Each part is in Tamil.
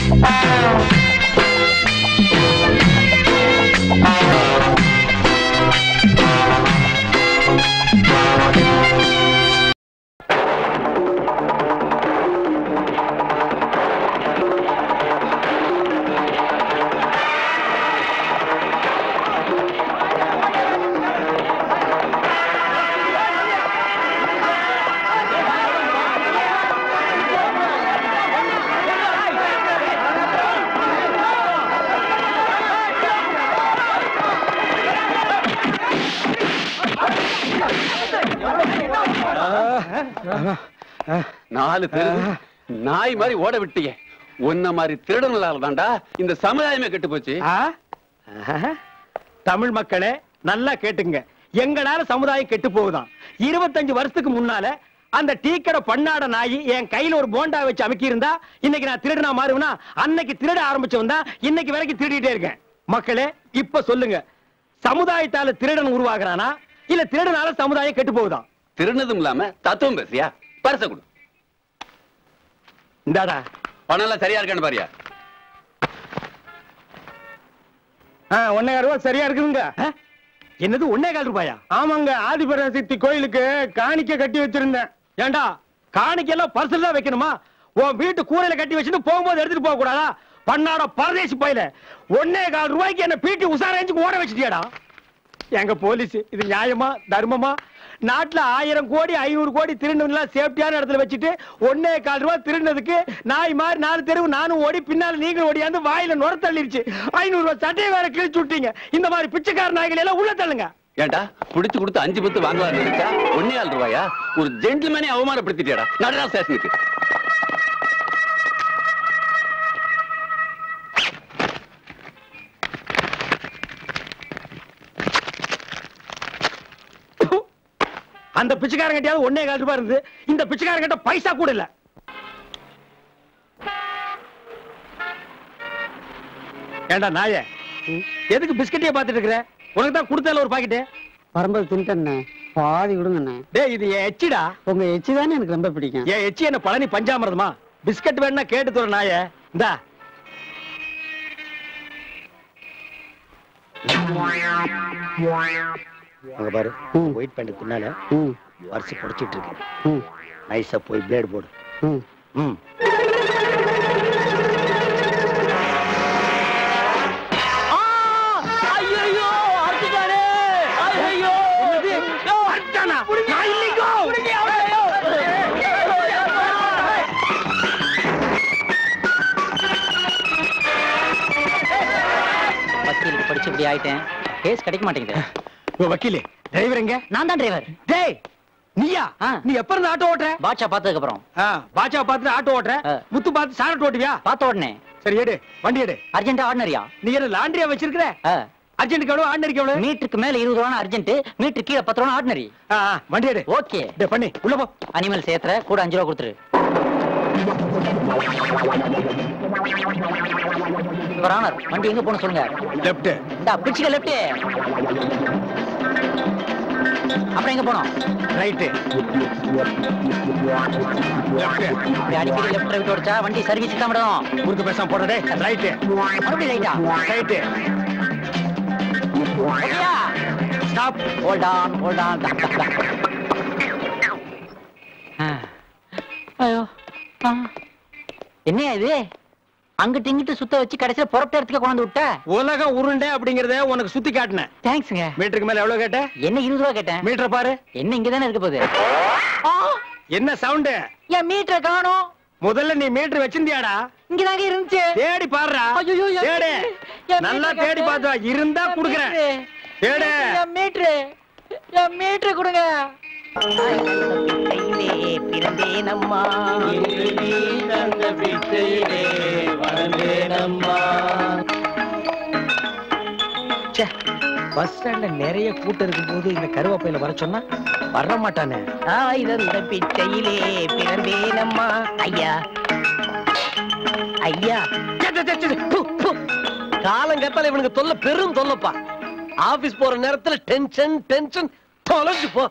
நாலு பேரு நாய் மாதிரி ஓட விட்டியே உன்ன மாதிரி திருடனால தான்டா இந்த சமுதாயமே கெட்டு போச்சு ஆ? ஆஹா. தமிழ் மக்களே நல்லா கேட்டுங்க எங்களால சமுதாயம் கெட்டு போகுதாம் இருபத்தஞ்சு வருஷத்துக்கு முன்னால அந்த டீக்கடை பண்ணாட நாய் என் கையில ஒரு போண்டா வச்சு அமுக்கி இருந்தா இன்னைக்கு நான் திருடனா மாறுவனா அன்னைக்கு திருட ஆரம்பிச்சவன் தான் இன்னைக்கு வரைக்கும் திருடிட்டே இருக்கேன் மக்களே இப்ப சொல்லுங்க சமுதாயத்தால திருடன் உருவாகுறானா இல்ல திருடனால சமுதாயம் கெட்டு போகுதாம் திருநதும் இல்லாம தத்துவம் பேசியா பரிச கொடு இந்தாடா பணம் எல்லாம் சரியா இருக்கான்னு பாரியா ஒன்னே ரூபா சரியா இருக்குதுங்க என்னது ஒன்னே கால் ரூபாயா ஆமாங்க ஆதிபராசக்தி கோயிலுக்கு காணிக்க கட்டி வச்சிருந்தேன் ஏண்டா காணிக்கெல்லாம் பர்சல் தான் வைக்கணுமா உன் வீட்டு கூரையில கட்டி வச்சுட்டு போகும்போது எடுத்துட்டு போக கூடாதா பண்ணாட பரதேசி பையில ஒன்னே கால் ரூபாய்க்கு என்ன பீட்டி உசாரஞ்சுக்கு ஓட வச்சிட்டியாடா எங்க போலீஸ் இது நியாயமா தர்மமா நாட்டுல ஆயிரம் கோடி ஐநூறு கோடி திருடலாம் சேஃப்டியான இடத்துல வச்சுட்டு ஒன்னே கால் ரூபாய் திருடினதுக்கு நாய் மாதிரி நாலு தெருவு நானும் ஓடி பின்னால நீங்களும் ஓடியாந்து வாயில நுர தள்ளிருச்சு ஐநூறு ரூபாய் சட்டையை வேற கிழிச்சு விட்டீங்க இந்த மாதிரி பிச்சைக்கார நாய்களை எல்லாம் உள்ள தள்ளுங்க ஏன்டா புடிச்சு கொடுத்து அஞ்சு பத்து வாங்குவாரு நினைச்சா ஒன்னே ஆள் ரூபாயா ஒரு ஜென்டில்மேனே அவமானப்படுத்திட்டியாடா நடரா ஸ்டேஷனுக்கு அந்த பிச்சைக்காரன் கிட்டயாவது ஒன்னே கால் ரூபாய் இருந்து இந்த பிச்சைக்காரன் கிட்ட பைசா கூட இல்ல ஏண்டா நாயே எதுக்கு பிஸ்கட்டியே பார்த்துட்டு இருக்கிற உனக்கு தான் கொடுத்தால ஒரு பாக்கெட்டு வரும்போது தின்ட்டேண்ணே பாதி விடுங்கண்ணே டேய் இது என் எச்சிடா உங்க எச்சி தானே எனக்கு ரொம்ப பிடிக்கும் என் எச்சி என்ன பழனி பஞ்சாமிரதமா பிஸ்கட் வேணா கேட்டு தர நாயே இந்தா அங்க பாரு ம். ஒயிட் பேண்ட் பின்னால ம் வரிசை படிச்சிட்டு இருக்கு ம் நைஸா போய் பிளேடு போடு ம் ம் ஐயோ அடிச்சானே ஐயோ அர்ச்சனா, நான் இல்லைங்கோ. வக்கீலுக்கு படிச்சு இப்படி ஆயிட்டேன் கேஸ் கிடைக்க மாட்டேங்குது ஓ, வக்கீலே டிரைவர் எங்க நான் தான் டிரைவர் டேய் நீயா ஆ. நீ எப்ப இருந்து ஆட்டோ ஓட்டுற பாட்ஷா பார்த்ததுக்கு அப்புறம் ஆ, பாட்சா பார்த்துட்டு ஆட்டோ ஓட்டுற ஆ. முத்து பார்த்து சாரட் ஓட்டுவியா பார்த்த உடனே சரி எடு வண்டி எடு அர்ஜென்டா ஆர்டினரியா நீ என்ன லாண்டரியா வச்சிருக்கிற அர்ஜென்ட் எவ்வளவு ஆர்டினரிக்கு எவ்வளவு மீட்டருக்கு மேல இருபது ரூபா அர்ஜென்ட் மீட்டர் கீழே பத்து ரூபா ஆர்டினரி ஆ, ஆ, வண்டி எடு ஓகே டேய் பண்ணி உள்ள போ அனிமல் சேர்த்துற கூட அஞ்சு ரூபா கொடுத்துரு யுவர் ஆனர் வண்டி எங்க போகணும் சொல்லுங்க லெஃப்ட் இந்த பிடிச்சிக்க லெஃப்ட் அப்புறம் எங்க போனோம் ரைட் லெஃப்ட் இப்படி அடிக்கடி லெஃப்ட் ரைட் ஓடிச்சா வண்டி சர்வீஸ் தான் விடும் முறுக்கு பேசாம போற டேய் ரைட் மறுபடியும் ரைட்டா ரைட் ஓகேயா stop hold on hold on ஐயோ ஆ. என்னையா இது அங்கிட்டு இங்கிட்டு சுத்த வச்சு கடைசியில புறப்பட்ட இடத்துக்கு கொண்டு வந்து விட்ட உலக உருண்டை அப்படிங்கறத உனக்கு சுத்தி காட்டினேன் தேங்க்ஸ்ங்க மீட்டருக்கு மேல எவ்வளவு கேட்ட என்ன இருபது ரூபா கேட்டேன் மீட்டர் பாரு என்ன இங்க தானே இருக்க போகுது ஆ, என்ன சவுண்ட் என் மீட்டரை காணோம் முதல்ல நீ மீட்டர் வச்சிருந்தியாடா இங்க தாங்க இருந்துச்சு தேடி பாருடா ஐயையோ, என் தேடு என் நல்லா மீட்டரை தேடி காணோம். பார்த்து வா. இருந்தா என் குடுக்குறேன் மீட்டரு. தேடு என் மீட்டரு என் மீட்டரு கொடுங்க பிறந்தேனம்மா பஸ் ஸ்டாண்ட்ல நிறைய கூட்டம் இருக்கும்போது இந்த கருவாப்பையில வர சொன்னா வர மாட்டானே ஆயுதந்த பிச்சையிலே பிறந்தேனம்மா ஐயா ஐயா காலங்கத்தால இவனுக்கு தொல்லை பெரும் தொல்லப்பா ஆபீஸ் போற நேரத்துல டென்ஷன் டென்ஷன் தொலைஞ்சு போ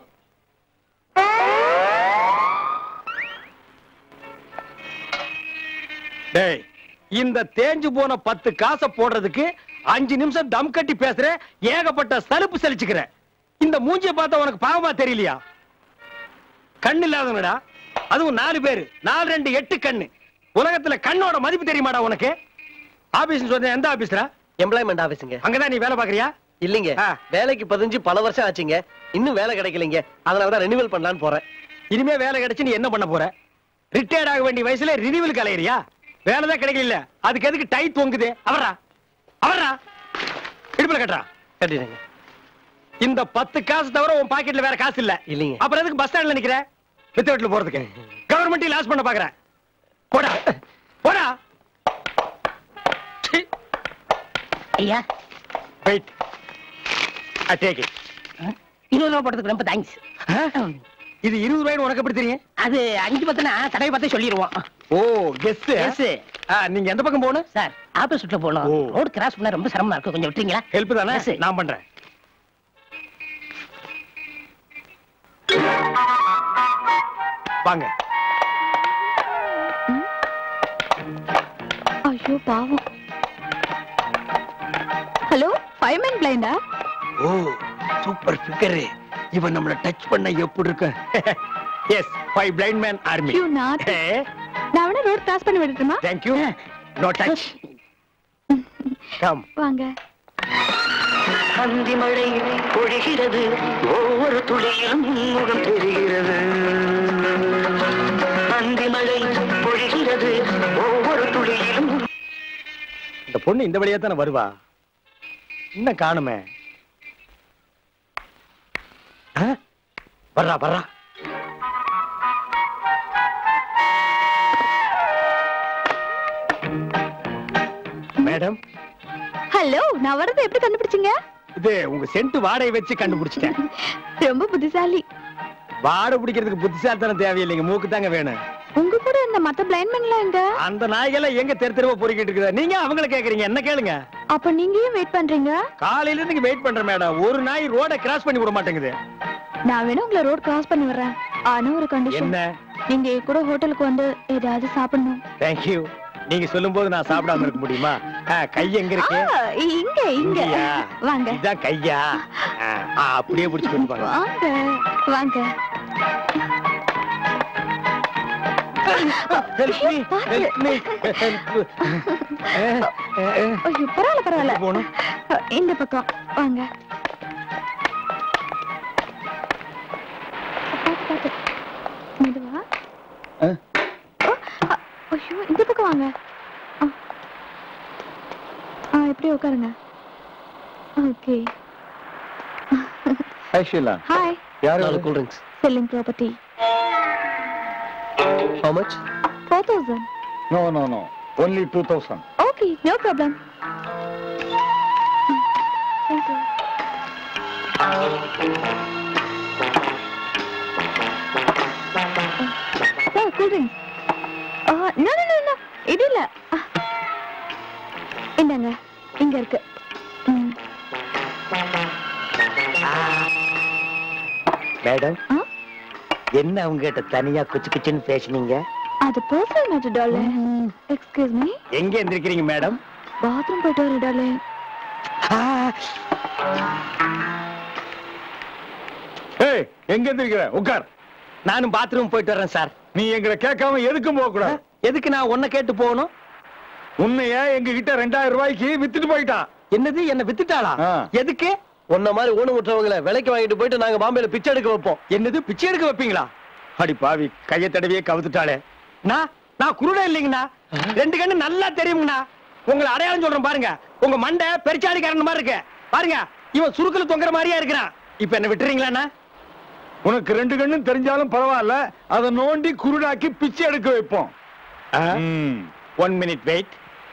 டேய் இந்த தேஞ்சு போன பத்து காசை போடுறதுக்கு அஞ்சு நிமிஷம் தம் கட்டி பேசுற ஏகப்பட்ட சலுப்பு சலிச்சுக்கிற இந்த மூஞ்சிய பார்த்தா உனக்கு பாவமா தெரியலையா கண்ணு இல்லாதவனடா அதுவும் நாலு பேரு நாலு ரெண்டு எட்டு கண்ணு உலகத்துல கண்ணோட மதிப்பு தெரியுமாடா உனக்கு ஆபீஸ் சொன்ன எந்த ஆபீஸ்ரா எம்ப்ளாய்மெண்ட் ஆபீஸுங்க அங்கதான் நீ வேலை பாக்குறியா இல்லீங்க ஆ. வேலைக்கு பதிஞ்சு பல வருஷம் ஆச்சுங்க இன்னும் வேலை கிடைக்கலைங்க அதனாலதான் ரெனிவல் பண்ணலான்னு போறேன் இனிமே வேலை கிடைச்சு நீ என்ன பண்ண போற ரிட்டையர்ட் ஆக வேண்டிய வயசுல ரினிவல் கலையறியா வேலை தான் கிடைக்கல அதுக்கு எதுக்கு டை தொங்குது அவரா அவரா இடுப்புல கட்டுறா கட்டிடுங்க இந்த பத்து காசு தவிர உன் பாக்கெட்ல வேற காசு இல்ல இல்லைங்க. அப்புறம் எதுக்கு பஸ் ஸ்டாண்ட்ல நிக்கிற வித்து வீட்டுல போறதுக்கு கவர்மெண்ட் லாஸ் பண்ண பாக்குற போடா போடா ஐயா வெயிட் ஐ டேக் இட் இருபது ரூபா போட்டதுக்கு ரொம்ப தேங்க்ஸ் இது இருபது ரூபாய் உனக்கு எப்படி தெரியும் அது அஞ்சு பத்துனா தடவை பார்த்தே சொல்லிடுவோம் ஓ கெஸ் Yes. நீங்க எந்த பக்கம் போகணும் சார் ஆப்போசிட்ல போகணும் ஓ. ரோடு கிராஸ் பண்ண ரொம்ப சிரமமா இருக்கு கொஞ்சம் விட்டுறீங்களா ஹெல்ப் தானே Yes. நான் பண்றேன் வாங்க ஐயோ பாவம் ஹலோ ஃபைவ் மேன் பிளைண்டா ஓ சூப்பர் ஃபிகர் இவன் நம்மள டச் பண்ண எப்படி இருக்கு yes five blind man army You naughty. நான் வேணா ரோட் கிராஸ் பண்ணி விடட்டுமா thank you no touch come வாங்க அந்தி மழை பொழிகிறது ஒவ்வொரு துளியிலும் முகம் தெரிகிறது அந்தி மழை பொழிகிறது ஒவ்வொரு துளியிலும் இந்த பொண்ணு இந்த வழியா தானே வருவா இன்னும் காணுமே ஆ? வர்றா வர்றா மேடம் ஹலோ நான் வரதை எப்படி கண்டுபிடிச்சீங்க இது உங்க சென்ட் வாடகை வச்சு கண்டுபிடிச்சிட்டேன் ரொம்ப புத்திசாலி வாடகை பிடிக்கிறதுக்கு புத்திசாலித்தனம் தேவையில்லைங்க மூக்கு தாங்க வேணும் உங்க கூட இந்த மத்த பிளைண்ட் மேன்லாம் எங்க அந்த நாய்கெல்லாம் எங்க தெரு தெருவா பொறுக்கிட்டு இருக்குதா நீங்க அவங்கள கேக்குறீங்க என்ன கேளுங்க அப்ப நீங்க ஏன் வெயிட் பண்றீங்க காலையில இருந்து வெயிட் பண்றேன் மேடம் ஒரு நாய் ரோட கிராஸ் பண்ணி விட மாட்டேங்குது நான் வேணா உங்களை ரோட் கிராஸ் பண்ணி விடுறேன் ஆனா ஒரு கண்டிஷன் என்ன நீங்க என் கூட ஹோட்டலுக்கு வந்து ஏதாவது சாப்பிடணும் தேங்க்யூ நீங்க சொல்லும் போது நான் சாப்பிடாம இருக்க முடியுமா ஆ, கை எங்க இருக்கு ஆ, இங்க இங்க இங்கயா? வாங்க இதான் கையா ஆ, ஆ, அப்படியே பிடிச்சு கொடுப்பாங்க வாங்க வாங்க Help me, பாத்து. help me, help. ஆ, ஆ, ஆ. ஐயோ பரவாயில்ல பரவாயில்ல எங்க போகணும்? இந்த பக்கம் வாங்க பாத்து பாத்து மெதுவா ஆ? ஓ, அ, ஐயோ இந்த பக்கம் வாங்க ஆ. ஆ எப்படி உட்காருங்க ஓகே ஹாய் ஷீலா ஹாய் யாரு நாலு cool drinks selling property how much four thousand no no no only two thousand okay no problem thank you sir cool drinks no no no no இது இல்ல ஆ. இந்தாங்க இங்க இருக்கு ம். மேடம் ஆ? என்ன அவங்க கிட்ட தனியா குச்சு குச்சுன்னு பேசுனீங்க அது personal matter darling excuse me எங்க எந்திரிக்கிறீங்க மேடம் பாத்ரூம் போயிட்டு வரேன் டார்லிங் ஏய் எங்க எந்திரிக்கிற உட்கார் நானும் பாத்ரூம் போயிட்டு வரேன் சார் நீ எங்களை கேட்காம எதுக்கும் போக கூடாது எதுக்கு நான் உன்னை கேட்டு போகணும் உன்னைய எங்க கிட்ட ரெண்டாயிரம் ரூபாய்க்கு வித்துட்டு போயிட்டான் என்னது என்ன வித்துட்டாளா ஆ. எதுக்கு உன்ன மாதிரி ஊனு முற்றவங்களை விலைக்கு வாங்கிட்டு போயிட்டு நாங்க பாம்பேல பிச்சை எடுக்க வைப்போம் என்னது பிச்சை எடுக்க வைப்பீங்களா அடி பாவி கைய தடவியே கவுத்துட்டாளே நான் நான் குருடா இல்லைங்கண்ணா ரெண்டு கண்ணு நல்லா தெரியுங்கண்ணா உங்களை அடையாளம் சொல்றேன் பாருங்க உங்க மண்டை பெருச்சாளிக்காரன் மாதிரி இருக்கு பாருங்க இவன் சுருக்குல தொங்குற மாதிரியா இருக்கிறான் இப்ப என்ன விட்டுறீங்களாண்ணா உனக்கு ரெண்டு கண்ணும் தெரிஞ்சாலும் பரவாயில்ல அதை நோண்டி குருடாக்கி பிச்சை எடுக்க வைப்போம் ம். ஒன் மினிட் வெயிட்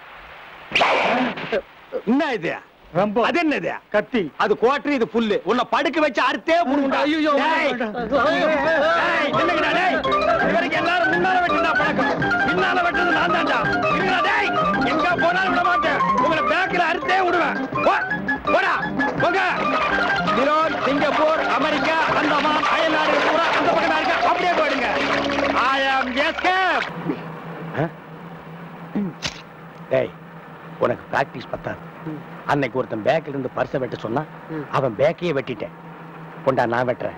என்ன இது ரொம்ப அது என்னது கத்தி அது குவாட்டர் இது புல்லு உன்னை படுக்க வச்சு அறுத்தே புடுங்கடா ஐயோ, டேய். டேய், என்னங்கடா டேய் இது வரைக்கும் எல்லாரும் முன்னால வெட்டுனா பழக்கம் பின்னால வெட்டுறது நான் தான்டா இருங்கடா டேய் எங்க போனாலும் விட மாட்டேன் உங்களை பேக்ல அறுத்தே விடுவேன் போ, போடா போங்க ஈரோடு சிங்கப்பூர் அமெரிக்கா அந்தமான் அயல்நாடு பூரா அந்த பக்கம் இருக்க அப்படியே போயிடுங்க ஐ ஆம் எஸ்கேப் டேய் உனக்கு பிராக்டிஸ் பத்தாது அன்னைக்கு ஒருத்தன் பேக்ல இருந்து பர்ஸை வெட்ட சொன்னா அவன் பேக்கையே வெட்டிட்டேன் கொண்டா நான் வெட்டுறேன்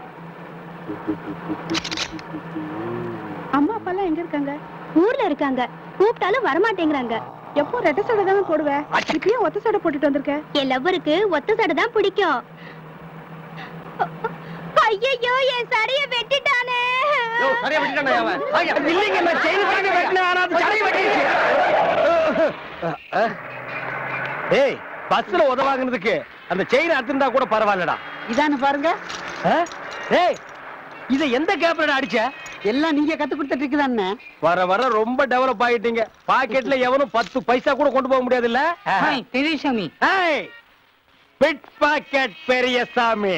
அம்மா அப்பா எல்லாம் எங்க இருக்காங்க ஊர்ல இருக்காங்க கூப்பிட்டாலும் வரமாட்டேங்கிறாங்க எப்போ ரெட்ட சடை தானே போடுவேன் இப்பயும் ஒத்த சடை போட்டுட்டு வந்திருக்க என் லவ்வருக்கு ஒத்த சடை தான் பிடிக்கும் ஐயோ என் சடைய வெட்டிட்டானே இல்லைங்க நான் செயின் தாங்க வெட்டினேன் ஆனா அது சடையை வெட்டிடுச்சு டேய் பஸ்ல உதவாங்கினதுக்கு அந்த செயின் அறுத்திருந்தா கூட பரவாயில்லடா இதானு பாருங்க ஆ? டேய் இத எந்த கேப்ல அடிச்ச எல்லாம் நீங்க கத்து கொடுத்த ட்ரிக் தானே வர வர ரொம்ப டெவலப் ஆயிட்டீங்க பாக்கெட்ல எவனும் பத்து பைசா கூட கொண்டு போக முடியாது இல்ல தெரியுசாமி பிட் பாக்கெட் பெரியசாமி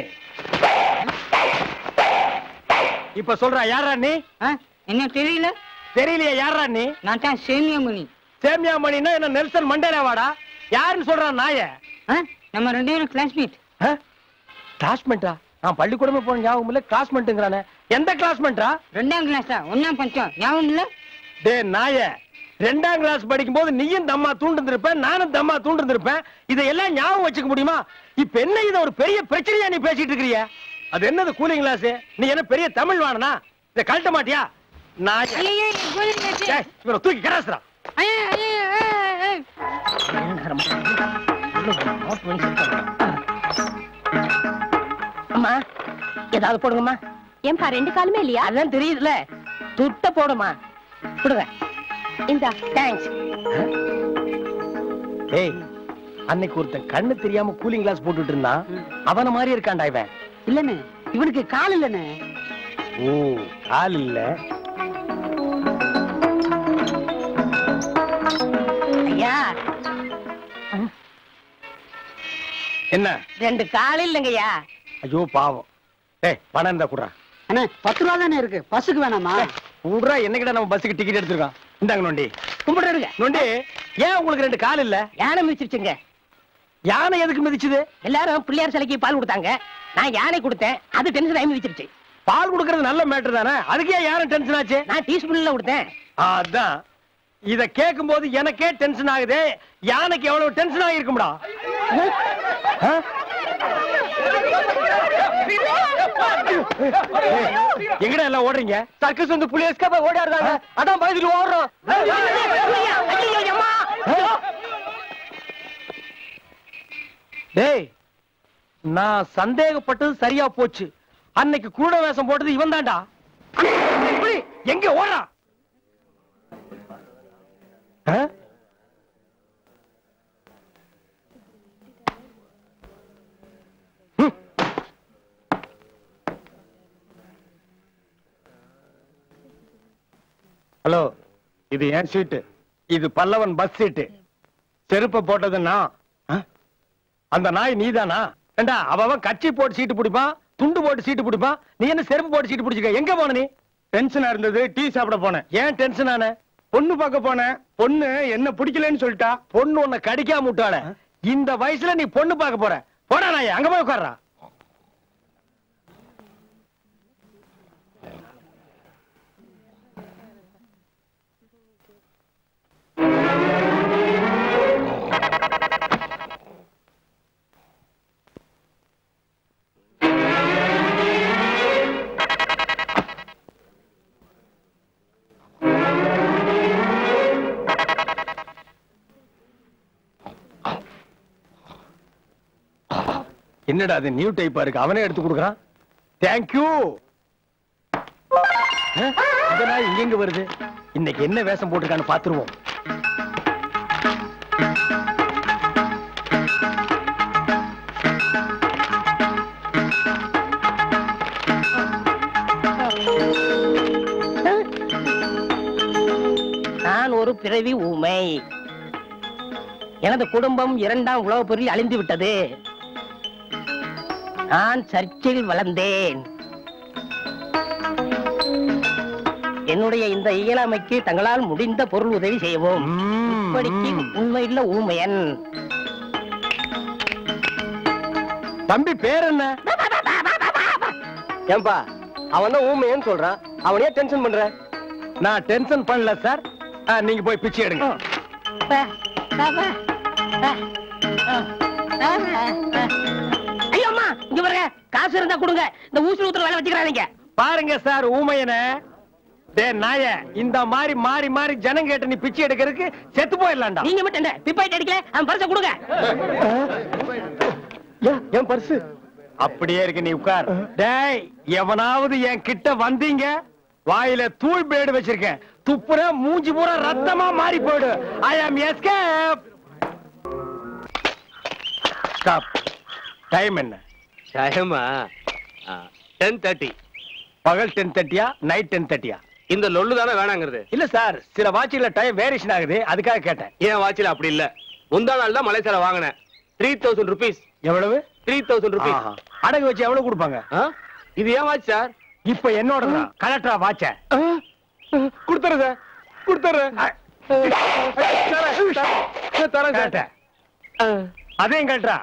இப்ப சொல்றா யாரா நீ என்ன தெரியல தெரியலையா யாரா நீ நான் தான் சேமியமணி சேமியா மணின்னா என்ன நெல்சன் மண்டேலா வாடா யாருன்னு சொல்றான் நாய நம்ம ரெண்டு பேரும் கிளாஸ்மேட் கிளாஸ்மெண்டா நான் பள்ளிக்கூடமே போன ஞாபகம் இல்ல கிளாஸ்மெண்ட்டுங்கிறானே எந்த கிளாஸ்மெண்டா ரெண்டாம் கிளாஸா ஒன்னாம் பஞ்சம் ஞாபகம் இல்ல டே நாய ரெண்டாம் கிளாஸ் படிக்கும் போது நீயும் தம்மா தூண்டிருந்திருப்பேன் நானும் தம்மா தூண்டிருந்திருப்பேன் இதையெல்லாம் ஞாபகம் வச்சுக்க முடியுமா இப்ப என்ன இத ஒரு பெரிய பிரச்சனையா நீ பேசிட்டு இருக்கிறிய அது என்னது கூலிங் கிளாஸ் நீ என்ன பெரிய தமிழ் வாணனா இத கழட்ட மாட்டியா நாய டேய், இவனை தூக்கி கடாசுடா அம்மா ஏதாவது போடுங்கம்மா ஏன்பா ரெண்டு காலுமே இல்லையா அதான் தெரியுதுல துட்ட போடுமா கொடுங்க இந்தா தேங்க்ஸ் டேய் அன்னைக்கு ஒருத்தன் கண்ணு தெரியாம கூலிங் கிளாஸ் போட்டுட்டு இருந்தான் அவன மாதிரி இருக்கான்டா இவன் இல்லண்ணே இவனுக்கு கால் இல்லண்ணே ஓ கால் இல்ல ஐயா என்ன ரெண்டு கால் இல்லைங்கய்யா ஐயோ பாவம் டேய் பணம் இருந்தா குடுறா அண்ணே பத்து ரூபா தானே இருக்கு பஸ்ஸுக்கு வேணாமா குடுறா என்னைக்கிட்ட நம்ம பஸ்ஸுக்கு டிக்கெட் எடுத்திருக்கோம் இந்தாங்க நொண்டி கும்பிடுங்க நொண்டி ஏன் உங்களுக்கு ரெண்டு கால் இல்ல யானை மிதிச்சிருச்சுங்க யானை எதுக்கு மிதிச்சுது எல்லாரும் பிள்ளையார் சிலைக்கு பால் கொடுத்தாங்க நான் யானை கொடுத்தேன் அது டென்ஷன் ஆகி மிதிச்சிருச்சு பால் கொடுக்கறது நல்ல மேட்டர் தானே அதுக்கு ஏன் யாரும் டென்ஷன் ஆச்சு நான் டீஸ்பூன்ல கொடுத்தேன் அதான் இத கேட்கும் போது எனக்கே டென்ஷன் ஆகுது யானைக்கு எவ்வளவு டென்ஷன் ஆகிருக்கும்டா ஆ? ஏய், எங்கடா எல்லாம் ஓடுறீங்க சர்க்கஸ் வந்து புலியஸ்கா ஓடியாடுறாங்க அதான் பயந்துட்டு ஓடுறோம் டேய் நான் சந்தேகப்பட்டது சரியா போச்சு அன்னைக்கு கூட வேஷம் போட்டது இவன் தான்டா எங்க ஓடுறா ஆ? ம். ஹலோ இது என் சீட்டு இது பல்லவன் பஸ் சீட்டு செருப்ப போட்டது நான் ஆ? அந்த நாய் நீதானா ஏண்டா அவன் கட்சி போட்டு சீட்டு பிடிப்பான் துண்டு போட்டு சீட்டு பிடிப்பான் நீ என்ன செருப்பு போட்டு சீட்டு பிடிச்சிக்க எங்க போன நீ டென்ஷனா இருந்தது டீ சாப்பிட போனேன் ஏன் டென்ஷன் ஆன பொண்ணு பார்க்க போனேன் பொண்ணு என்ன பிடிக்கலன்னு சொல்லிட்டா பொண்ணு உன்னை கடிக்காம விட்டாள இந்த வயசுல நீ பொண்ணு பார்க்க போற போடா நாய் அங்க போய் உட்கார்றா என்னடா அது நியூ டைப்பா இருக்கு அவனே எடுத்து கொடுக்குறான் தேங்க்யூ இதெல்லாம் இங்க எங்க வருது இன்னைக்கு என்ன வேஷம் போட்டிருக்கான்னு பாத்துருவோம் நான் ஒரு பிறவி ஊமை எனது குடும்பம் இரண்டாம் உலகப் போரில் அழிந்து விட்டது நான் சர்ச்சில் வளர்ந்தேன் என்னுடைய இந்த இயலாமைக்கு தங்களால் முடிந்த பொருள் உதவி செய்யவும் இப்படிக்கு உண்மையுள்ள ஊமையன் தம்பி பேர் என்ன ஏன்பா அவன் தான் ஊமையன்னு சொல்றான் அவனே டென்ஷன் பண்ற நான் டென்ஷன் பண்ணல சார் நீங்க போய் பிச்சை எடுங்க பே. ஐயோ அம்மா இங்க பாருங்க காசு இருந்தா கொடுங்க இந்த ஊசி ஊத்துற வேலை வச்சுக்கிறாங்க பாருங்க சார் ஊமையன டே நாய இந்த மாதிரி மாறி மாறி ஜனம் கேட்ட நீ பிச்சை எடுக்கிறதுக்கு செத்து போயிடலாம்டா நீங்க மட்டும் என்ன பிப்பாயிட்டு அடிக்கல அவன் பரிசை கொடுங்க என் பர்சு அப்படியே இருக்கு நீ உட்கார் டேய் எவனாவது என் கிட்ட வந்தீங்க வாயில தூள் பேடு வச்சிருக்கேன் துப்புற மூஞ்சி பூரா ரத்தமா மாறி போயிடு ஐ ஆம் எஸ்கேப் ஸ்டாப் டைம் என்ன டைமா டென் தேர்ட்டி பகல் டென் தேர்ட்டியா நைட் டென் தேர்ட்டியா இந்த லொல்லு தானே வேணாங்கிறது இல்ல சார் சில வாட்சில டைம் வேரியேஷன் ஆகுது அதுக்காக கேட்டேன் ஏன் வாட்சில அப்படி இல்ல முந்தா நாள் தான் மலைசால வாங்கினேன் த்ரீ தௌசண்ட் ருபீஸ் எவ்வளவு த்ரீ தௌசண்ட் ருபீஸ் ஆஹா. அடகு வச்சு எவ்வளவு கொடுப்பாங்க இது ஏன் வாட்ச் சார் இப்ப என்னோட கலெக்டரா வாட்ச கொடுத்துறேன் சார் கொடுத்துறேன் தரேன் சார் கேட்டேன் அதையும் கேட்டா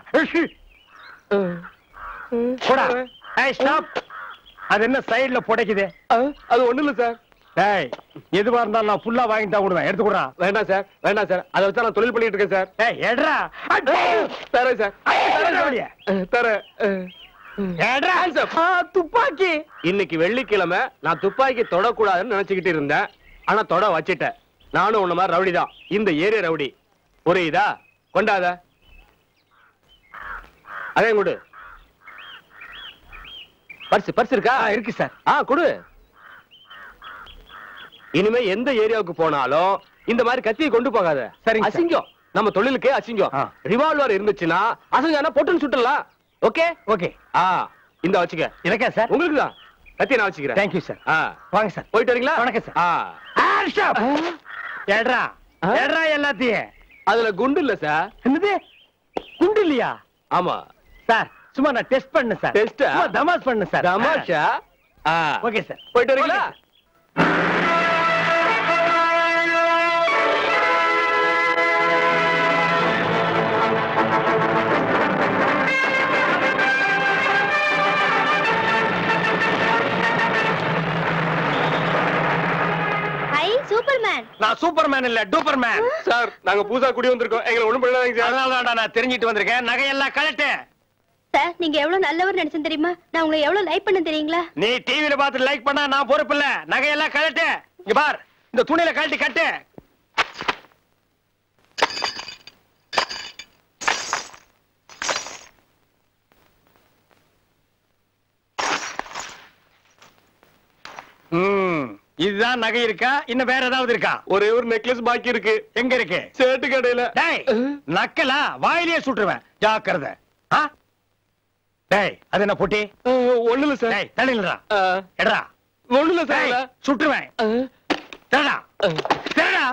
போடா ஏய் ஸ்டாப் அது என்ன சைடுல புடைக்குது அது ஒண்ணு இல்ல சார் டேய் எதுவா இருந்தாலும் நான் ஃபுல்லா வாங்கி தான் விடுவேன் எடுத்து கொடுறா வேண்டாம் சார் வேண்டாம் சார் அதை வச்சு நான் தொழில் பண்ணிட்டு இருக்கேன் சார் டேய் எடுறா தரேன் சார் தரேன் அப்படியே. தரேன் எடுறா ஆ, துப்பாக்கி இன்னைக்கு வெள்ளிக்கிழமை நான் துப்பாக்கி தொடக்கூடாதுன்னு நினைச்சுக்கிட்டு இருந்தேன் ஆனா தொட வச்சிட்டேன் நானும் உன்ன மாதிரி ரவுடி தான் இந்த ஏரியா ரவுடி புரியுதா கொண்டாத அதே கொடு பர்ஸ் பர்ஸ் இருக்கா ஆ, இருக்கு சார் ஆ கொடு இனிமே எந்த ஏரியாவுக்கு போனாலும் இந்த மாதிரி கத்தியை கொண்டு போகாத சரிங்க சார். அசிங்கம் நம்ம தொழிலுக்கே அசிங்கம் ஆ. ரிவால்வர் இருந்துச்சுன்னா அசஞ்சானா பொட்டுன்னு சுட்டுலாம் ஓகே ஓகே ஆ இந்த வச்சுக்க இருக்கா சார் உங்களுக்கு தான் கத்தி நான் வச்சுக்கிறேன் தேங்க்யூ சார் ஆ வாங்க சார் போயிட்டு வரீங்களா வணக்கம் சார். ஆ எடுறா ஆ? எடுறா எல்லாத்தையும் அதுல குண்டு இல்ல சார் என்னது குண்டு இல்லையா ஆமா சார் சும்மா நான் டெஸ்ட் பண்ணேன் சார் Test ஆ? சும்மா தமாஸ் பண்ணேன் சார் தமாஷா ஆ ஓகே சார் போயிட்டு வரீங்களா ஐ சூப்பர்மேன் நான் சூப்பர் மேன் இல்ல டூப்பர் மேன் சார் நாங்க புதுசா குடி வந்திருக்கோம் எங்களை ஒண்ணும் பண்ணாதீங்க சார் அதனால நான் தெரிஞ்சிட்டு வந்திருக்கேன் நகையெல்லாம் கலட்டு சார் நீங்க எவ்வளவு நல்லவர் நினைச்சேன் தெரியுமா நான் உங்களை எவ்வளவு லைக் பண்ண தெரியுங்களா நீ டிவில பார்த்து லைக் பண்ணா நான் பொறுப்பு இல்ல நகையெல்லாம் கழட்டு இங்க பார் இந்த துணியில கழட்டி கட்டு ம், இதுதான் நகை இருக்கா இன்னும் வேற ஏதாவது இருக்கா ஒரே ஒரு நெக்லஸ் பாக்கி இருக்கு எங்க இருக்கு சேட்டு கடையில டேய் நக்கலா வாயிலே சுட்டுருவேன் ஜாக்கிரதை ஆ? டேய் அது என்ன பொட்டி ஒண்ணு இல்ல சார் டேய் தள்ளிடுறா ஆ, எடா ஒண்ணு இல்ல டேய் சார் சுட்டுருவேன் ஆ, தேடா தேடா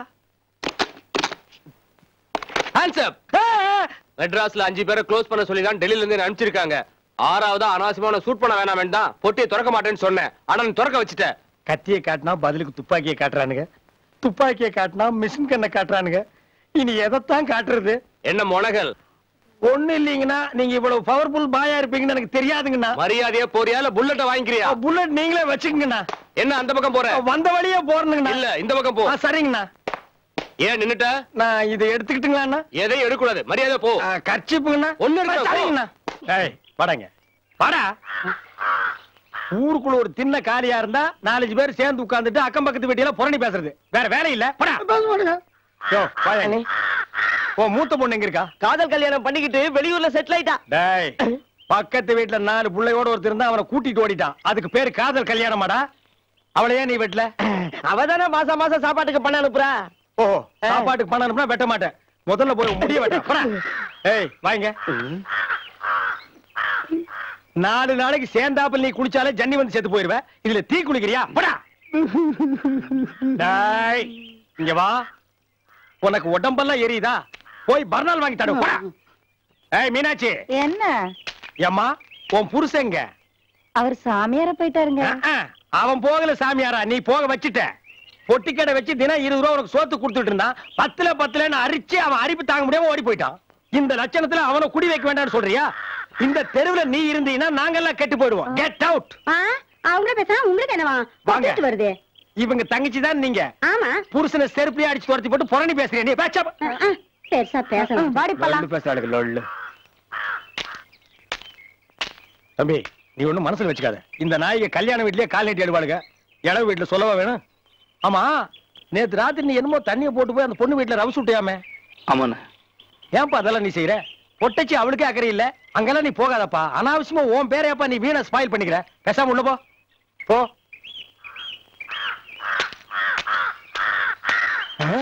ஹேண்ட்ஸ் அப் மெட்ராஸ்ல அஞ்சு பேரை க்ளோஸ் பண்ண சொல்லி தான் டெல்லில இருந்து அனுப்பிச்சிருக்காங்க ஆறாவதா அனாவசியமான சூட் பண்ண வேணாம் வேண்டாம் பொட்டியை திறக்க மாட்டேன்னு சொன்னேன் ஆனா நீ திறக்க வச்சுட்ட கத்தியை காட்டினா பதிலுக்கு துப்பாக்கியை காட்டுறானுங்க துப்பாக்கியை காட்டினா மிஷின் கண்ணை காட்டுறானுங்க இனி எதைத்தான் காட்டுறது என்ன முனகல் ஒண்ணு இல்லீங்கன்னா நீங்க இவ்வளவு பவர்ஃபுல் பாயா இருப்பீங்கன்னு எனக்கு தெரியாதுங்கண்ணா மரியாதையா போறியா இல்ல புல்லட்ட வாங்கிக்கிறியா புல்லட் நீங்களே வச்சுக்கங்கண்ணா என்ன அந்த பக்கம் போற வந்த வழியே போறணுங்கண்ணா இல்ல இந்த பக்கம் போ ஆ, சரிங்கண்ணா ஏன் நின்னுட்ட நான் இதை எடுத்துக்கிட்டுங்களாண்ணா எதையும் எடுக்கக்கூடாது மரியாதை போ கர்ச்சிப்புங்கண்ணா ஒண்ணு இருக்கா? சரிங்கண்ணா ஏய் வாடங்க வாடா ஊருக்குள்ள ஒரு தின்ன காலியா இருந்தா நாலஞ்சு பேர் சேர்ந்து உட்கார்ந்துட்டு அக்கம் பக்கத்து வீட்டில புரணி பேசுறது வேற வேலை இல்ல போடா யோ, வாயா நீ. உன் மூத்த பொண்ணு எங்க இருக்கா காதல் கல்யாணம் பண்ணிக்கிட்டு வெளியூர்ல செட்டில் ஆயிட்டா டேய் பக்கத்து வீட்டுல நாலு புள்ளையோட ஒருத்தர் இருந்தா அவனை கூட்டிட்டு ஓடிட்டான் அதுக்கு பேரு காதல் கல்யாணமாடா அவளை ஏன் நீ வெட்டல அவதானே மாசம் மாசம் சாப்பாட்டுக்கு பண்ண அனுப்புறா ஓ சாப்பாட்டுக்கு பணம் அனுப்புனா வெட்ட மாட்டேன் முதல்ல போய் முடிய வெட்ட போடா. ஏய் வாங்க நாலு நாளைக்கு சேர்ந்தாப்புல நீ குளிச்சாலே ஜன்னி வந்து செத்து போயிருவ இதுல தீ குளிக்கிறியா போடா டேய் இங்க வா உனக்கு உடம்பெல்லாம் எரியுதா போய் பர்னால் வாங்கி தடு போடா ஏய் மீனாட்சி என்ன ஏம்மா உன் புருஷங்க அவர் சாமியார போயிட்டாருங்க அவன் போகல சாமியாரா நீ போக வச்சுட்ட பொட்டி கடை வச்சு தினம் இருபது ரூபா உனக்கு சோத்து கொடுத்துட்டு இருந்தான் பத்துல பத்துலன்னு அரிச்சு அவன் அரிப்பு தாங்க முடியாம ஓடி போயிட்டான் இந்த லட்சணத்துல அவனை குடி வைக்க வேண்டாம்னு சொல்றியா இந்த தெருவுல நீ இருந்தீன்னா நாங்கெல்லாம் கெட்டு போயிடுவோம் கெட் அவுட் அவங்கள பேசுனா உங்களுக்கு என்னவா வாங்க. கொட்டிட்டு வருது இவங்க தங்கச்சி தான் நீங்க ஆமா புருஷனை செருப்பிலே அடிச்சு துரத்தி போட்டு புரணி பேசுறீங்க நீ பேச்சா அஹ், அஹ். பெருசா பேசணும் வாடி போலாம் லொள்ளு பேசுறாளுங்க லொள்ளு தம்பி நீ ஒண்ணும் மனசுல வச்சுக்காத இந்த நாய்க்கு கல்யாண வீட்லயே கால் நீட்டி ஆடுவாளுங்க இளவு வீட்டுல சொல்லவா வேணும் ஆமா நேத்து ராத்திரி நீ என்னமோ தண்ணிய போட்டு போய் அந்த பொண்ணு வீட்டுல ரவுஸ் விட்டியாமே ஆமாண்ணே ஏன்பா அதெல்லாம் நீ செய்யற பொட்டச்சி அவளுக்கே அக்கறை இல்ல அங்கெல்லாம் நீ போகாதப்பா அனாவசியமா உன் பேரையப்பா நீ வீணை ஸ்பாயில் பண்ணிக்கிற பேசாம உள்ள போ போ ஆ?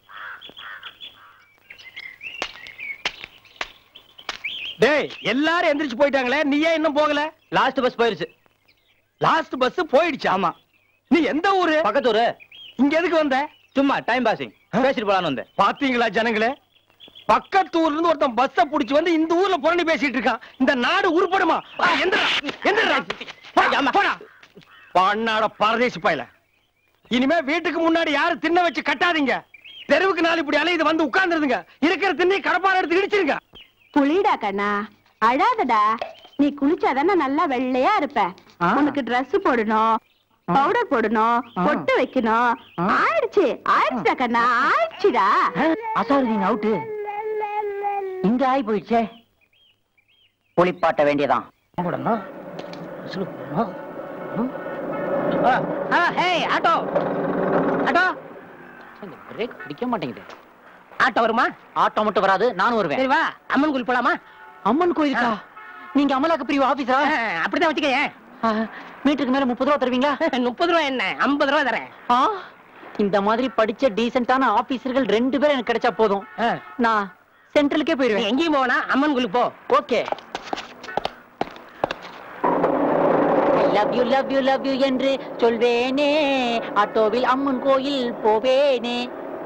டேய் எல்லாரும் எந்திரிச்சு போயிட்டாங்களே நீ ஏன் இன்னும் போகல லாஸ்ட் பஸ் போயிருச்சு லாஸ்ட் பஸ் போயிடுச்சு ஆமா நீ எந்த ஊரு பக்கத்தூரு இங்க எதுக்கு வந்த சும்மா டைம் பாசிங் பேசிட்டு போலான்னு வந்தேன் பாத்தீங்களா ஜனங்களே பக்கத்து ஊர்ல இருந்து ஒருத்தன் பஸ்ஸ புடிச்சு வந்து இந்த ஊர்ல புரண்டி பேசிட்டு இருக்கான் இந்த நாடு உருப்படுமா ஆ, எந்திரா, எந்திரா. போடா, போடா. பண்ணாட பரதேசி பயல இனிமே வீட்டுக்கு முன்னாடி யாரும் தின்ன வச்சு கட்டாதீங்க தெருவுக்கு நாள் இப்படி அலையுது வந்து உட்கார்ந்துருதுங்க இருக்கிற திண்ணி கடப்பார எடுத்து இடிச்சிருங்க புளிடா கண்ணா அழாதடா நீ குளிச்சாதானே நல்லா வெள்ளையா இருப்ப உனக்கு Dress போடணும் பவுடர் போடணும் பொட்டு வைக்கணும் ஆயிடுச்சு ஆயிடுச்சுடா கண்ணா ஆயிடுச்சுடா அசாருதீன் அவுட்டு இங்க ஆகி போயிடுச்சே குளிப்பாட்ட வேண்டியதான் போடணும் விசிலு போடணும். ம். ஆ, ஆ, ஹேய், ஆட்டோ ஆட்டோ பிரேக் பிடிக்க மாட்டேங்குது ஆட்டோ வருமா ஆட்டோ மட்டும் வராது நானும் வருவேன் சரி வா அம்மன் கோயில் போலாமா அம்மன் கோயிலுக்கா நீங்க அமலாக்க பிரிவு ஆபீஸரா அப்படிதான் வச்சுக்கயே மீட்டருக்கு மேல முப்பது ரூபா தருவீங்களா முப்பது ரூபா என்ன ஐம்பது ரூபா தரேன் இந்த மாதிரி படிச்ச டீசென்டான ஆபீசர்கள் ரெண்டு பேரும் எனக்கு கிடைச்சா போதும் நான் சென்ட்ரலுக்கே போயிருவேன் எங்கேயும் போனா அம்மன் கோயிலுக்கு போ okay love you love you love you என்று சொல்வேனே ஆட்டோவில் அம்மன் கோயில் போவேனே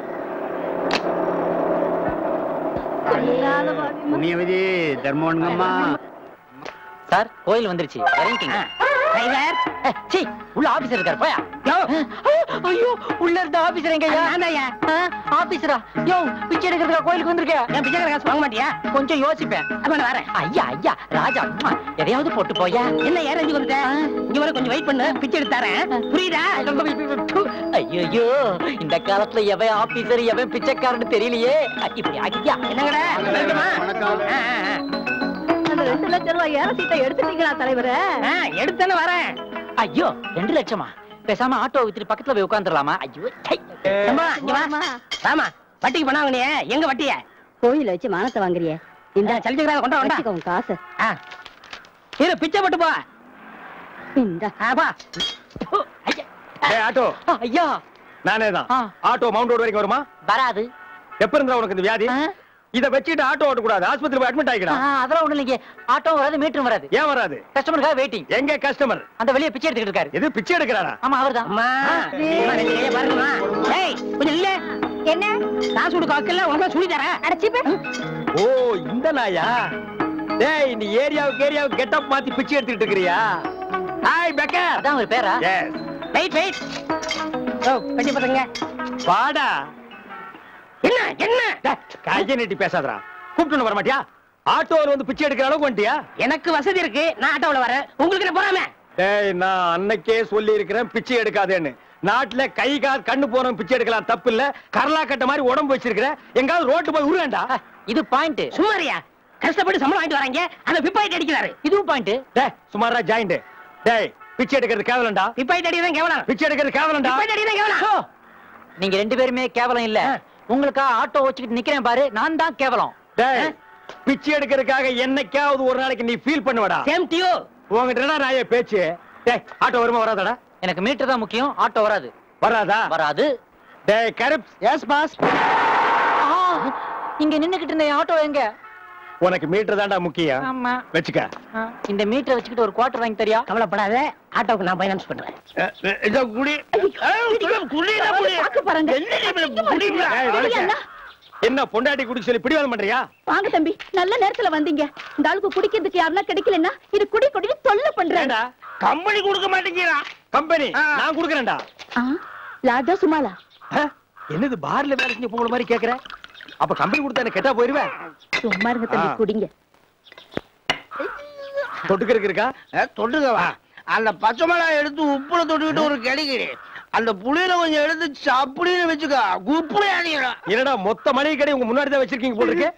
புண்ணியவதி தர்மோன்கம்மா சார் கோயில் வந்துருச்சு இறங்கிக்கங்க டிரைவர் சி உள்ள ஆபீசர் இருக்கார் போயா ஐயோ உள்ள இருந்த ஆபீசர் எங்கயா நான்யா ஆபீசரா யோ பிச்சை எடுக்கிறதுக்கு கோயிலுக்கு வந்திருக்க என் பிச்சை காசு வாங்க மாட்டியா கொஞ்சம் யோசிப்பேன் அப்ப வரேன் ஐயா ஐயா ராஜா உம்மா, எதையாவது போட்டு போயா என்ன ஏற இங்க வந்துட்ட இங்க வர கொஞ்சம் வெயிட் பண்ணு பிச்சை எடுத்து தரேன் புரியுதா ஐயோ இந்த காலத்துல எவன் ஆபீசர் எவன் பிச்சைக்காரன்னு தெரியலையே இப்படி ஐயா என்னங்கடா அந்த ரெண்டு லட்சம் ரூபாய் ஏற சீட்டை எடுத்துட்டீங்களா தலைவரே எடுத்தானே வரேன் ஐயோ ரெண்டு லட்சமா பேசாம ஆட்டோ வித்துட்டு பக்கத்துல போய் உட்காந்துடலாமா ஐயோ சை. அம்மா, இங்க வா. வாமா வட்டிக்கு பணம் வாங்கினியே எங்க வட்டிய கோயில வச்சு மானத்தை வாங்குறியே இந்த சலிச்சுக்கிறாத கொண்டா கொண்டா வச்சுக்கோ உன் காசு ஆ. இரு பிச்சை போட்டு போ இந்த ஆ, பா ஐயா. டேய் ஆட்டோ ஐயா நானே தான் ஆ. ஆட்டோ மவுண்ட் ரோடு வரைக்கும் வருமா வராது எப்ப இருந்தா உனக்கு இந்த வியாதி ஆ? இத வச்சுட்டு ஆட்டோ ஓட்ட கூடாது ஆஸ்பத்திரி போய் அட்மிட் ஆ, ஆகிக்கணும் அதெல்லாம் ஒண்ணு இல்லைங்க ஆட்டோ வராது மீட்டரும் வராது ஏன் வராது கஸ்டமருக்காக வெயிட்டிங் எங்க கஸ்டமர் அந்த வெளியே பிச்சை எடுத்துக்கிட்டு இருக்காரு எது பிச்சை எடுக்கிறாரா ஆமா அவர்தான் அம்மா அம்மா, ரெண்டு கையை பாருங்கம்மா ஏய் கொஞ்சம் இல்ல என்ன காசு கொடுக்க வைக்கல உனக்கு சுடி தரேன் அடைச்சிப்ப ஓ இந்த நாயா டேய் நீ ஏரியாவுக்கு ஏரியாவுக்கு கெட்டப் மாத்தி பிச்சை எடுத்துக்கிட்டு இருக்கிறியா ஹாய் பெக்கர் அதான் ஒரு பேரா எஸ் வெயிட் வெயிட் ஓ பெட்டி பத்துங்க வாடா என்ன என்ன டேய், கையை நீட்டி பேசாதடா கூப்பிட்டு வர மாட்டியா ஆட்டோல வந்து பிச்சை எடுக்கிற அளவுக்கு வந்துட்டியா எனக்கு வசதி இருக்கு நான் ஆட்டோல வரேன் உங்களுக்கு என்ன போறாம டேய் நான் அன்னைக்கே சொல்லி இருக்கிறேன் பிச்சை எடுக்காதேன்னு நாட்டுல கை கால் கண்ணு போறவன் பிச்சை எடுக்கலாம் தப்பு இல்ல கரலா கட்ட மாதிரி உடம்பு வச்சிருக்கிற எங்காவது ரோட்டு போய் உருவேண்டா இது பாயிண்ட் சும்மாரியா கஷ்டப்பட்டு சம்பளம் வாங்கிட்டு வராங்க அந்த பிப்பாயிட்டு அடிக்கிறாரு இதுவும் பாயிண்ட் டேய் சுமாரா ஜாயிண்ட் டேய் பிச்சை எடுக்கிறது கேவலம்டா பிப்பாயிட்டு அடிதான் கேவலம் பிச்சை எடுக்கிறது கேவலம்டா பிப்பாயிட்டு அடிதான் கேவலம் நீங்க ரெண்டு பேருமே கேவலம் இல்ல உங்களுக்கா ஆட்டோ வச்சுக்கிட்டு நிக்கிறேன் பாரு நான் தான் கேவலம் டேய் பிச்சை எடுக்கிறதுக்காக என்னைக்காவது ஒரு நாளைக்கு நீ ஃபீல் பண்ணுவடா சேம் டு யூ உங்ககிட்ட என்ன நாயே பேச்சு டேய் ஆட்டோ வருமா வராதடா எனக்கு மீட்டர் தான் முக்கியம் ஆட்டோ வராது வராதா வராது டேய் கருப் எஸ் பாஸ் ஆ, இங்க நின்னுகிட்டு இருந்த ஆட்டோ எங்க உனக்கு மீட்டர் தான்டா முக்கியம் ஆமா வச்சுக்க ஆ, இந்த மீட்டரை வச்சுக்கிட்டு ஒரு குவார்டர் வாங்கி தரியா கவலைப்படாத ஆட்டோவுக்கு நான் ஃபைனான்ஸ் பண்றேன் இதோ குடி பாக்க பாருங்க ஏய், வலிக்க. என்ன பொண்டாட்டி குடி சொல்லி பிடிவாதம் பண்றியா வாங்க தம்பி நல்ல நேரத்துல வந்தீங்க இந்த ஆளுக்கு குடிக்கிறதுக்கு யாருன்னா கிடைக்கலன்னா இது குடி குடின்னு தொல்லை பண்றேன் ஏண்டா கம்பெனி கொடுக்க மாட்டேங்கிறா கம்பெனி நான் குடுக்கறேன்டா லாஜா சுமாலா ஆ? என்னது பார்ல வேலை செஞ்ச பொங்கல் மாதிரி கேக்குற அப்ப கம்பெனி கொடுத்தா எனக்கு கெட்டா போயிருவேன் சும்மா இருங்க தம்பி ஆ. குடிங்க தொட்டுக்கிறதுக்கு இருக்கா தொட்டுக்கவா அந்த பச்சை மிளகாய் எடுத்து உப்புல தொட்டுக்கிட்டு ஒரு கிடைக்கிறேன் அந்த புளியில கொஞ்சம் எடுத்து சப்புடின்னு வச்சுக்க குப்புளி அணிக்கிறோம் என்னடா மொத்த மளிகை கடை உங்க முன்னாடி தான் வச்சிருக்கீங்க போல இருக்கு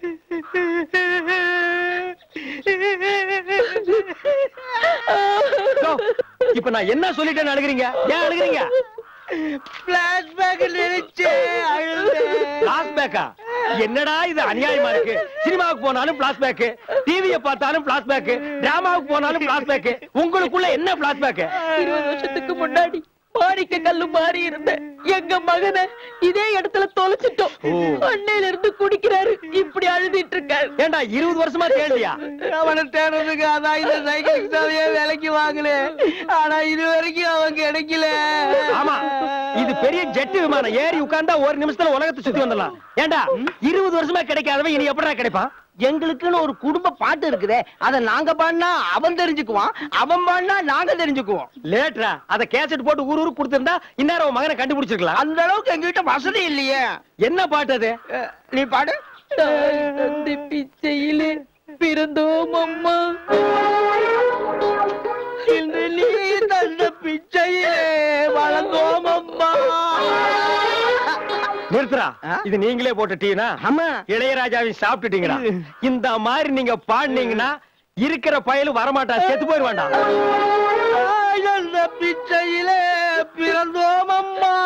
யோ, இப்ப நான் என்ன சொல்லிட்டேன்னு அழுகுறீங்க ஏன் அழுகுறீங்க பிளாஷ்பேக் நினைச்சு பிளாஸ்பேக்கா என்னடா இது அநியாயமா இருக்கு சினிமாவுக்கு போனாலும் பிளாஸ்பேக் டிவியை பார்த்தாலும் பிளாஸ்பேக் டிராமாவுக்கு போனாலும் பிளாஸ்பேக் உங்களுக்குள்ள என்ன பிளாஸ்பேக் இருபது வருஷத்துக்கு முன்னாடி மாணிக்க கல்லு மாறி இருந்தேன் எங்க மகனை இதே இடத்துல தொலைச்சிட்டோம் ஓ. அன்னையில இருந்து குடிக்கிறாரு இப்படி அழுதிட்டு இருக்காரு ஏண்டா இருபது வருஷமா தேடியா அவனை தேடுறதுக்கு அதான் இந்த சைக்கிள் சாவியே விலைக்கு வாங்கல ஆனா இது வரைக்கும் அவன் கிடைக்கல ஆமா இது பெரிய ஜெட் விமானம் ஏறி உட்கார்ந்தா ஒரு நிமிஷத்துல உலகத்தை சுத்தி வந்துடலாம் ஏண்டா இருபது வருஷமா கிடைக்காதவன் இனி எப்படிடா கிடைப்பான் எங்களுக்குன்னு ஒரு குடும்ப பாட்டு இருக்குதே அத நாங்க பாடினா அவன் தெரிஞ்சுக்குவான் அவன் பாடினா நாங்க தெரிஞ்சுக்குவோம் லேட்ரா அத கேசட் போட்டு ஊர் ஊருக்கு கொடுத்திருந்தா இந்நேரம் உன் மகனை கண்டுபிடிச்சிருக்கலாம் அந்த அளவுக்கு எங்ககிட்ட வசதி இல்லையே என்ன பாட்டு அது அஹ், நீ பாடு தாய் தந்தை பிச்சையிலே பிறந்தோம் அம்மா இன்று நீ தந்த பிச்சையிலே வளர்ந்தோம் அம்மா நிறுத்துறா ஆ? இது நீங்களே போட்ட டீனா ஆமா இளையராஜாவை சாப்பிட்டுட்டீங்கடா இந்த மாதிரி நீங்க பாடினீங்கன்னா இருக்கிற பயலும் வரமாட்டான் செத்து போயிருவான்டா தாய் தந்த பிச்சையிலே பிறந்தோம் அம்மா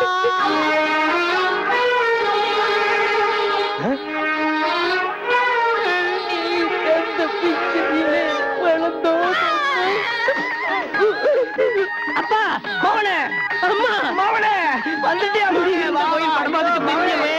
நீ தந்த பிச்சையிலே வளர்ந்தோம் அப்பா மோகனே அம்மா மோகனே வந்துட்டியா கோயில் படம் பார்த்துட்டு போயிடுவே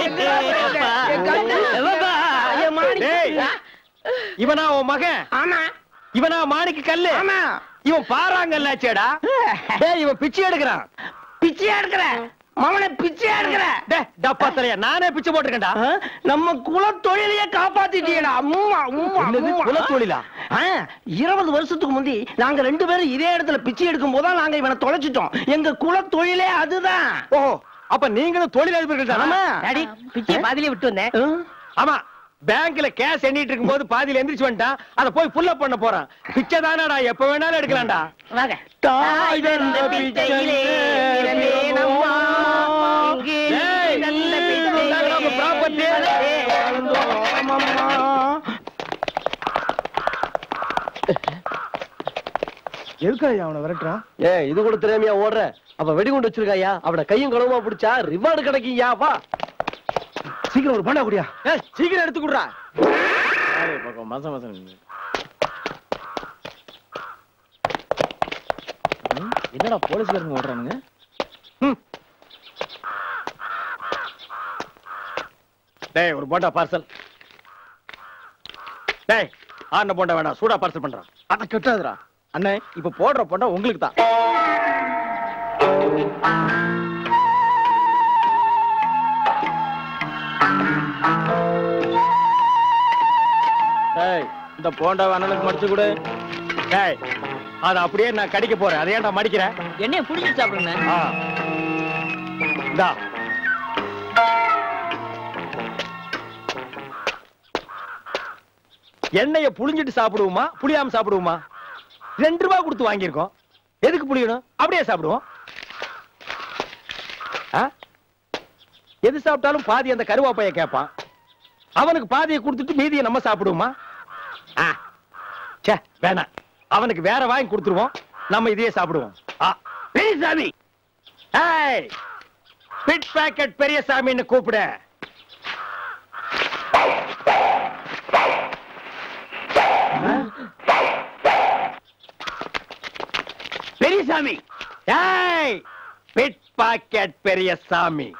டேய், இவனா உன் மகன் ஆமா இவனா மாணிக்கு கல்லு ஆமா இவன் பாறாங்கல்லாச்சேடா டேய் இவன் பிச்சை எடுக்கிறான் பிச்சையா எடுக்கிற மவனை பிச்சையா எடுக்கிற டேய் டப்பா தலையா நானே பிச்சை போட்டிருக்கேன்டா நம்ம குல தொழிலையே காப்பாத்திட்டீடா அம்மா அம்மா என்னது, அம்மா. குலத்தொழிலா? ஆ, இருபது வருஷத்துக்கு முந்தி நாங்க ரெண்டு பேரும் இதே இடத்துல பிச்சை எடுக்கும் போதுதான் நாங்க இவனை தொலைச்சிட்டோம் எங்க குல தொழிலே அதுதான் ஓஹோ அப்ப நீங்களும் தொழிலதிபர்கள் தானா ஆமா டாடி பிச்சை பாதியிலே விட்டு வந்தேன் ஆ? ஆமா பேங்க்ல கேஷ் எண்ணிட்டு இருக்கும்போது பாதியில எந்திரிச்சு வந்துட்டான் அத போய் புல் அப் பண்ண போறான் பிச்சை தானடா எப்ப வேணாலும் எடுக்கலாம்டா வாங்க தாய் தந்த பிச்சையிலே பிறந்தேன் அம்மா. இங்கே ஏய், நல்ல இந்தாங்க நம்ம property. வளர்ந்தோம் அம்மா. எதுக்காயா அவனை விரட்டுறான் ஏ இது கூட திறமையா ஓடுற அப்ப வெடிகுண்டு வச்சிருக்காயா அவன கையும் களவுமா பிடிச்சா ரிவார்டு கிடைக்குயா வா சீக்கிரம் ஒரு பண்ணா குடியா ஏய், சீக்கிரம் எடுத்து குடுறா மாசம் மாசம் என்னடா போலீஸ்காரங்க ஓடுறானுங்க டேய் ஒரு போண்டா பார்சல் டேய் ஆன போண்டா வேண்டாம் சூடா பார்சல் பண்றான் அத கெட்டாதுடா அண்ணே இப்ப போடுற போண்டா உங்களுக்கு தான் டேய் இந்த போண்டா அண்ணனுக்கு மடிச்சு கொடு டேய் அத அப்படியே நான் கடிக்க போறேன் அதை ஏன்டா மடிக்கிறேன் என்னைய புடிச்சு சாப்பிடுங்க ஆ. இந்தா எண்ணெய புளிஞ்சிட்டு சாப்பிடுவோமா புளியாம சாப்பிடுவோமா ரெண்டு ரூபாய் கொடுத்து வாங்கியிருக்கோம் எதுக்கு புளியணும் அப்படியே சாப்பிடுவோம் ஆ? எது சாப்பிட்டாலும் பாதி அந்த கருவாப்பைய கேட்பான் அவனுக்கு பாதியை கொடுத்துட்டு மீதியை நம்ம சாப்பிடுவோமா ஆ. ச்சே வேணாம் அவனுக்கு வேற வாங்கி கொடுத்துருவோம் நம்ம இதையே சாப்பிடுவோம் ஆ. பெரியசாமி ஏய் பிட் பாக்கெட் பெரியசாமின்னு கூப்பிடு பெரியசாமி ஏய் பிட் பாக்கெட் பெரியசாமி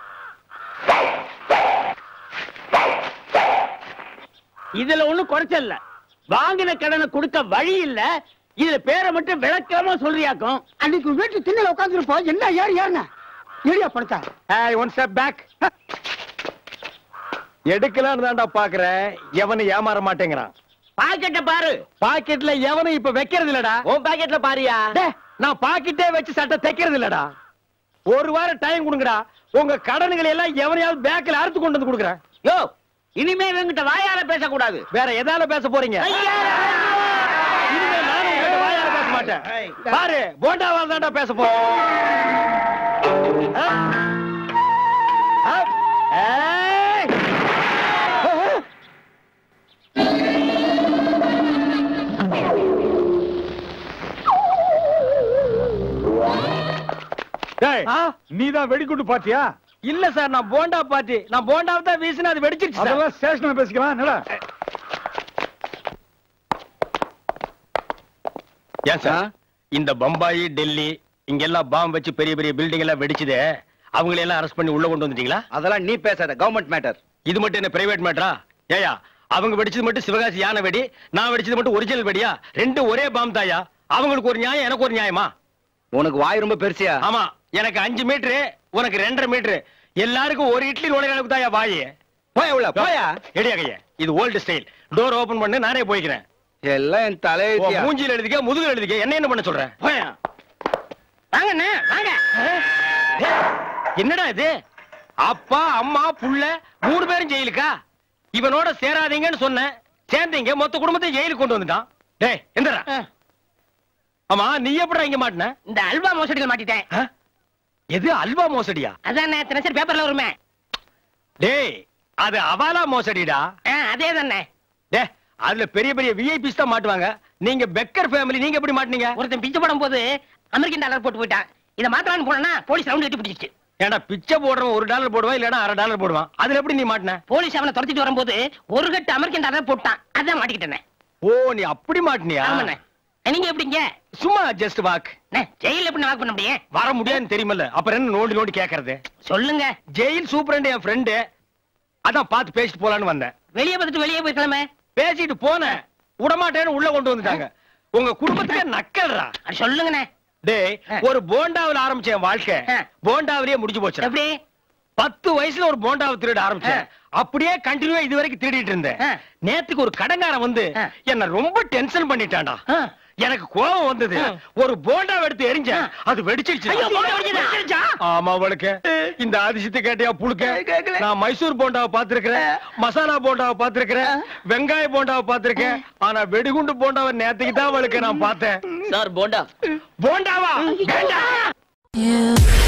இதுல ஒண்ணும் குறைச்சல் இல்ல வாங்கின கடனை கொடுக்க வழி இல்ல இதுல பேரை மட்டும் விளக்காம சொல்றியாக்கும் அன்னைக்கு வீட்டு திண்ணல உட்காந்துருப்போம் என்ன யார் யாருங்க ஏரியா படுத்தா ஏய் ஒன் ஸ்டெப் பேக் எடுக்கலான்னு தான்டா பாக்குறேன் எவனும் ஏமாற மாட்டேங்கிறான் பாக்கெட்ட பாரு பாக்கெட்ல எவனும் இப்ப வைக்கிறது இல்லடா உன் பாக்கெட்ல பாரியா டேய், நான் பாக்கெட்டே வச்சு சட்டை தைக்கிறது இல்லடா ஒரு வாரம் டைம் கொடுங்கடா உங்க கடன்களை எல்லாம் எவனையாவது பேக்ல அறுத்து கொண்டு வந்து கொடுக்குறேன் யோ இனிமே இவங்கிட்ட வாயால பேசக்கூடாது வேற எதால பேச போறீங்க இனிமே நானும் உங்ககிட்ட வாயால பேச மாட்டேன் பாரு போண்டாவால் தான்டா பேச போறேன் ஆ? ஆ? ஏய்! டேய் ஆ? நீதான் வெடிகுண்டு பாத்தியா இல்ல சார் நான் போண்டா பாட்டி நான் போண்டாவை தான் வீசினா அது வெடிச்சிருச்சு சார் அதெல்லாம் ஸ்டேஷன்ல பேசிக்கலாம் என்னடா ஏன் சார் இந்த பம்பாய் டெல்லி இங்க எல்லாம் பாம்பு வச்சு பெரிய பெரிய பில்டிங் எல்லாம் வெடிச்சுதே அவங்களை எல்லாம் அரெஸ்ட் பண்ணி உள்ள கொண்டு வந்துட்டீங்களா அதெல்லாம் நீ பேசாத கவர்மெண்ட் மேட்டர் இது மட்டும் என்ன பிரைவேட் மேட்டரா ஏயா அவங்க வெடிச்சது மட்டும் சிவகாசி யானை வெடி நான் வெடிச்சது மட்டும் ஒரிஜினல் வெடியா ரெண்டும் ஒரே பாம் தாயா அவங்களுக்கு ஒரு நியாயம் எனக்கு ஒரு நியாயமா உனக்கு வாய் ரொம்ப பெருசியா ஆமா எனக்கு அஞ்சு மீட்டரு உனக்கு ரெண்டரை மீட்டரு எல்லாருக்கும் ஒரு இட்லி நுழைய அளவுக்கு தாயா வாயி போயா உள்ள போயா எடியா கைய இது ஓல்டு ஸ்டைல் டோர் ஓபன் பண்ணு நானே போய்க்கிறேன் எல்லாம் என் உன் தலையெழுத்தியா மூஞ்சில எழுதிக்க முதுகுல எழுதிக்க என்ன என்ன பண்ண சொல்றேன் போயா வாங்க அண்ணா வாங்க என்னடா இது அப்பா அம்மா புள்ள மூணு பேரும் ஜெயிலுக்கா இவனோட சேராதீங்கன்னு சொன்னேன் சேர்ந்தீங்க மொத்த குடும்பத்தையும் ஜெயிலுக்கு கொண்டு வந்துட்டான் டேய் எந்தடா ஆமா நீ எப்படா இங்க மாட்டின இந்த அல்வா மோசடிகள் மாட்டிட்டேன் ஆ? எது அல்வா மோசடியா அதான் தினசரி பேப்பர்ல வருமே டேய் அது அவாலா மோசடிடா ஆ, அதே தானே டே அதுல பெரிய பெரிய விஐபிஸ் தான் மாட்டுவாங்க நீங்க பெக்கர் ஃபேமிலி நீங்க எப்படி மாட்டீங்க ஒருத்தன் பிச்சை போடும் போது அமெரிக்கன் டாலர் போட்டு போயிட்டான் இதை மாத்தலாம்னு போனா போலீஸ் ரவுண்ட் கட்டி பிடிச்சிச்சு ஏன்டா பிச்சை போடுறவன் ஒரு டாலர் போடுவான் இல்லனா அரை டாலர் போடுவான் அதுல எப்படி நீ மாட்டின போலீஸ் அவனை துரத்திட்டு வரும்போது ஒரு கட்டு அமெரிக்கன் டாலர் போட்டான் அதான் மாட்டிக்கிட்டேனே ஓ நீ அப்படி மாட்டினியா ஆமாண்ணே நீங்க எப்படிங்க சும்மா ஜஸ்ட் வாக் அண்ணே, ஜெயில்ல எப்படி வாக் பண்ண முடியும் வர முடியாதுன்னு தெரியுமல்ல அப்புறம் என்ன நோண்டி நோண்டி கேக்குறது சொல்லுங்க ஜெயில் சூப்பரண்ட் என் ஃப்ரெண்டு அதான் பார்த்து பேசிட்டு போலான்னு வந்தேன் வெளியே பார்த்துட்டு வெளியே போயிருக்கலாமே பேசிட்டு போனேன் விடமாட்டேன்னு உள்ள கொண்டு வந்துட்டாங்க உங்க குடும்பத்துக்கு நக்கல்றா அது சொல்லுங்கண்ணே டேய் ஒரு போண்டாவில் ஆரம்பிச்ச என் வாழ்க்கை ஆ. போண்டாவிலேயே முடிஞ்சு போச்சு எப்படி பத்து வயசுல ஒரு போண்டாவை திருட ஆரம்பிச்சேன் அப்படியே கண்டினியூ இது வரைக்கும் திருடிட்டு இருந்தேன் ஆ. நேத்துக்கு ஒரு கடங்காரன் வந்து ஆ. என்ன ரொம்ப டென்ஷன் பண்ணிட்டான்டா ஆ. எனக்கு கோபம் வந்தது ஆ. ஒரு போண்டாவை எடுத்து எரிஞ்சேன் அது வெடிச்சிருச்சு ஐயோ, போண்டா வெடிச்சதா? ஆமா அவளுக்கு இந்த அதிசயத்தை கேட்டியா புழுக்க கேக்கல. நான் மைசூர் போண்டாவை பாத்திருக்கிறேன் மசாலா போண்டாவை பாத்திருக்கிறேன் வெங்காய போண்டாவை பாத்திருக்கேன் ஆனா வெடிகுண்டு போண்டாவை நேத்துக்கு தான் அவளுக்கு நான் பார்த்தேன் சார் போண்டா போண்டாவா வேண்டாம் You